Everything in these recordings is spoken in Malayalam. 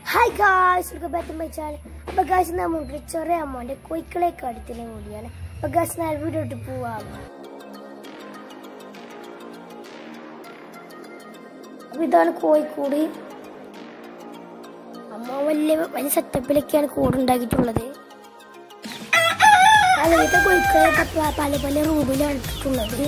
hi guys welcome back to my channel അപ്പോൾ ഗായ്സ് നമ്മുടെ ചെറിയ അമ്മോൻ്റെ കൊയ്ക്കളെ കടുത്തിനെ കൂടിയാണ് അപ്പോൾ ഗായ്സ് ഞാൻ വീഡിയോട്ട് പോവാം അപ്പോൾ ഇതാണ് കോഴിക്കൂട് അമ്മ വലിയ വലിയ സെറ്റപ്പിലൊക്കെയാണ് കൂടുണ്ടാക്കിയിട്ടുള്ളത് അതിലത്തെ കോഴിക്കളെ പ- പല പല റൂമിലാണ് ഇട്ടിട്ടുള്ളത്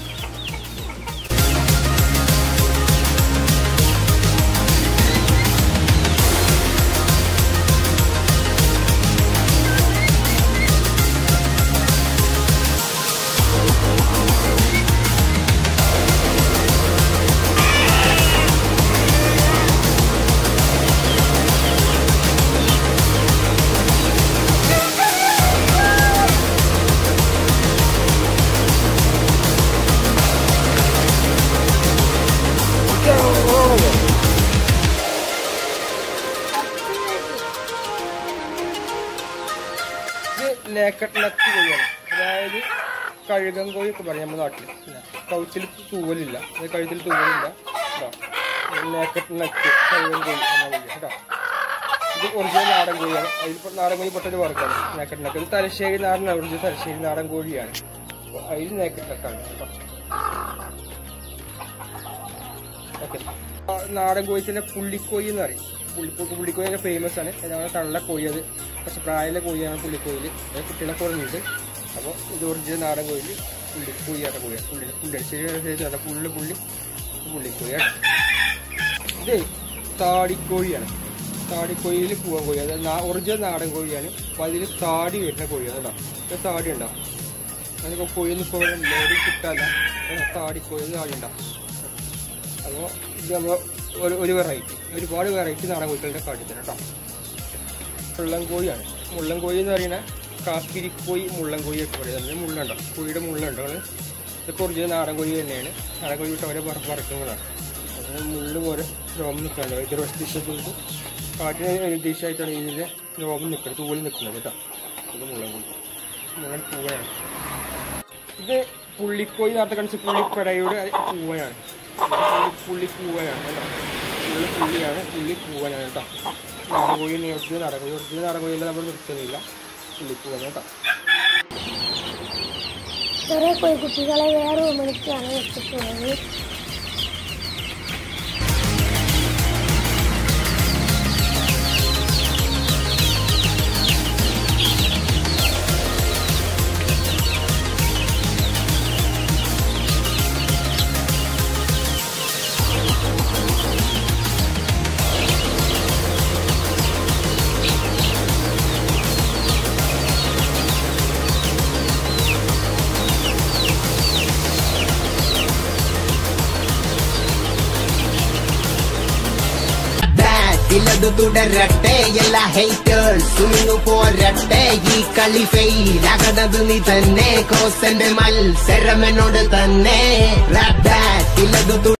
ഇത് നേക്കട്ട് നക്ക് കോഴിയാണ് അതായത് കഴുകൻ കോഴി ഒക്കെ പറയും നമ്മുടെ നാട്ടിൽ കൗത്തിൽ തൂവലില്ല അത് കഴുത്തിൽ തൂവലില്ല കേട്ടോ നേക്കട്ട് നക്ക് കഴുകൻ കോഴി എന്ന കോഴി കേട്ടോ ഇത് ഒറിജിനൽ നാടൻ കോഴിയാണ് അതിൽ നാടൻ കോഴി പൊട്ടൊരു വർഗ്ഗമാണ് നേക്കട്ട് നക്ക് ഇത് തലശ്ശേരി നാടൻ ഒറിജിനൽ തലശ്ശേരി നാടൻ കോഴിയാണ് അപ്പോൾ അതിൽ നേക്കട്ട് നക്കാണ് കേട്ടോ ഓക്കെ നാടൻ കോഴിച്ചിന്റെ പുള്ളിക്കോഴി എന്ന് പറയും പുള്ളിക്കോ പുള്ളിക്കോഴി ഒക്കെ ഫേമസ് ആണ് അതാണ് തള്ള കോഴി അത് കുറച്ച് പ്രായമുള്ള കോഴിയാണ് പുള്ളിക്കോയിൽ അത് കുട്ടികളെ കുറഞ്ഞിട്ട് അപ്പോൾ ഇത് ഒറിജിനൽ നാടൻ കോഴിയിൽ പുള്ളി കോഴിയാണ് കോഴിയാണ് പുള്ളി പുള്ളി പുള്ളി പുള്ളി പുള്ളിക്കോഴിയാണ് ഇത് താടിക്കോഴിയാണ് താടിക്കോഴിയിൽ പൂവൻ കോഴി അതായത് നാ- ഒറിജിനൽ നാടൻ കോഴിയാണ് അപ്പോൾ അതിൽ താടി വരുന്ന കോഴിയാണ് കേട്ടോ ഇത് താടി ഉണ്ടാവും അതിനൊക്കെ കോഴിയൊന്നും ഇപ്പോൾ ലോറി കിട്ടാല്ല താടിക്കോഴി താടി ഉണ്ടാവും അപ്പോൾ ഇത് നമ്മൾ ഒരു ഒരു വെറൈറ്റി ഒരുപാട് വെറൈറ്റി നാടൻ കോഴികളുടെ കാട്ടിത്തരാം കേട്ടോ മുള്ളൻ കോഴിയാണ് മുള്ളൻ കോഴി എന്ന് പറയുന്നത് കാക്കിരിക്കോയി മുള്ളൻ കോഴി ഒക്കെ പറയുന്നത് മുള്ളുണ്ടോ കോഴിയുടെ മുള്ളുണ്ടോ അത് ഇതൊക്കെ ഒറിജിനൽ നാടൻ കോഴി തന്നെയാണ് നാടൻ കോഴി വിട്ട് അവരെ പറക്കുന്നതാണ് അത് മുള്ളു പോലെ രോമം നിൽക്കുന്നുണ്ട് ഇത് റെസ്റ്റിഷത്തുകൊണ്ട് കാട്ടിന് ഡിഷായിട്ടാണ് ഇതിൻ്റെ രോമം നിൽക്കുന്നത് തൂവൽ നിൽക്കുന്നത് കേട്ടോ ഇത് മുള്ളൻ കോഴി മുള്ളൻ പൂവയാണ് ഇത് പുള്ളിക്കോയി നേരത്തെ കാണിച്ച പുള്ളിക്കടയുടെ പൂവനാണ് പുള്ളി പൂവനാണ് കേട്ടോ പുള്ളി പുള്ളിയാണ് പുള്ളി പൂവനാണ് കേട്ടോ നാടകോഴി നേരത്തെ നാടകോഴി ഒറിജിനൽ നാടകോഴിയെല്ലാം നമ്മൾ നിർത്തുന്നില്ല പുള്ളിപ്പൂവൻ കേട്ടോ ചെറിയ കോഴിക്കുട്ടികളെ വേറെ റൂമിലേക്കാണ് വെച്ചിട്ടുള്ളത് ഇല്ലതു തുടരട്ടെ എല്ലാ ഹേറ്റേഴ്സ് ഇന്നു പോരട്ടെ ഈ കളി ഫെയിലാകണത് നീ തന്നെ കോസന്റെ മത്സരം എന്നോട് തന്നെ ഇല്ലതു